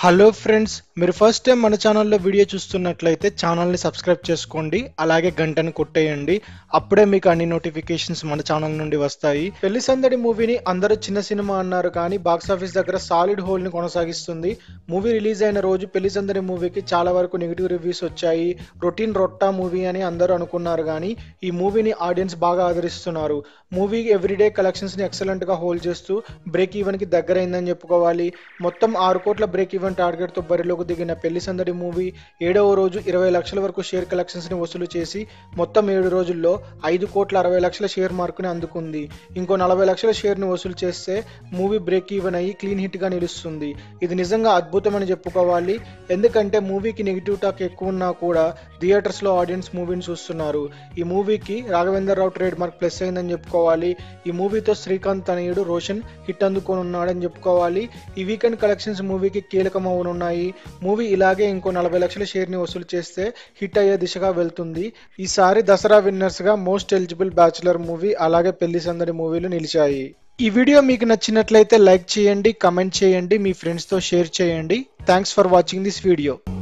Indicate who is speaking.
Speaker 1: hello friends మీరు first time మన ఛానల్లో వీడియో చూస్తున్నట్లయితే ఛానల్ని సబ్స్క్రైబ్ చేసుకోండి అలాగే గంటను కొట్టేయండి అప్పుడే మీకు అన్ని నోటిఫికేషన్స్ మన ఛానల్ నుండి వస్తాయి పెళ్లి సందడి మూవీని అందరూ చిన్న సినిమా అన్నారు కానీ బాక్స్ ఆఫీస్ దగ్గర సాలిడ్ హోల్ ని కొనసాగిస్తుంది మూవీ రిలీజ్ అయిన రోజు పెళ్లి సందడి మూవీకి చాలా వరకు నెగిటివ్ రివ్యూస్ వచ్చాయి రొటీన్ రొట్టా మూవీ అని అందరూ అనుకున్నారు కానీ ఈ మూవీని ఆడియన్స్ బాగా ఆదరిస్తున్నారు మూవీ ఎవ్రీడే కలెక్షన్స్ ని ఎక్సలెంట్ గా హోల్డ్ చేస్తూ బ్రేక్ ఈవెన్ కి దగ్గరైందని చెప్పుకోవాలి మొత్తం ఆరు కోట్ల బ్రేక్ ఈవెన్ టార్గెట్ తో బరిలోకి దిగిన పెళ్లి సందడి మూవీ ఏడవ రోజు ఇరవై లక్షల వరకు షేర్ కలెక్షన్స్ ని వసూలు చేసి మొత్తం ఏడు రోజుల్లో ఐదు కోట్ల అరవై లక్షల షేర్ మార్కుని అందుకుంది ఇంకో నలభై లక్షల షేర్ ని వసూలు చేస్తే మూవీ బ్రేక్ ఈవెన్ అయ్యి క్లీన్ హిట్ గా నిలుస్తుంది ఇది నిజంగా అద్భుతమని చెప్పుకోవాలి ఎందుకంటే మూవీకి నెగిటివ్ టాక్ ఎక్కువ ఉన్నా కూడా థియేటర్స్ లో ఆడియన్స్ మూవీని చూస్తున్నారు ఈ మూవీకి Raghavendra Rao trademark plus అయిందని చెప్పుకోవాలి ఈ మూవీతో శ్రీకాంత్ తనయుడు రోషన్ హిట్ అందుకొని ఉన్నాడని చెప్పుకోవాలి ఈ వీకెండ్ కలెక్షన్స్ మూవీకి కీలకం అవనున్నాయి మూవీ ఇలాగే ఇంకో నలభై లక్షల షేర్ ని వసూలు చేస్తే హిట్ అయ్యే దిశగా వెళ్తుంది ఈసారి దసరా విన్నర్స్ గా మోస్ట్ ఎలిజిబుల్ బ్యాచులర్ మూవీ అలాగే పెళ్లి సందడి మూవీలు నిలిచాయి ఈ వీడియో మీకు నచ్చినట్లయితే లైక్ చేయండి కమెంట్ చేయండి మీ ఫ్రెండ్స్తో షేర్ చేయండి thanks for watching this video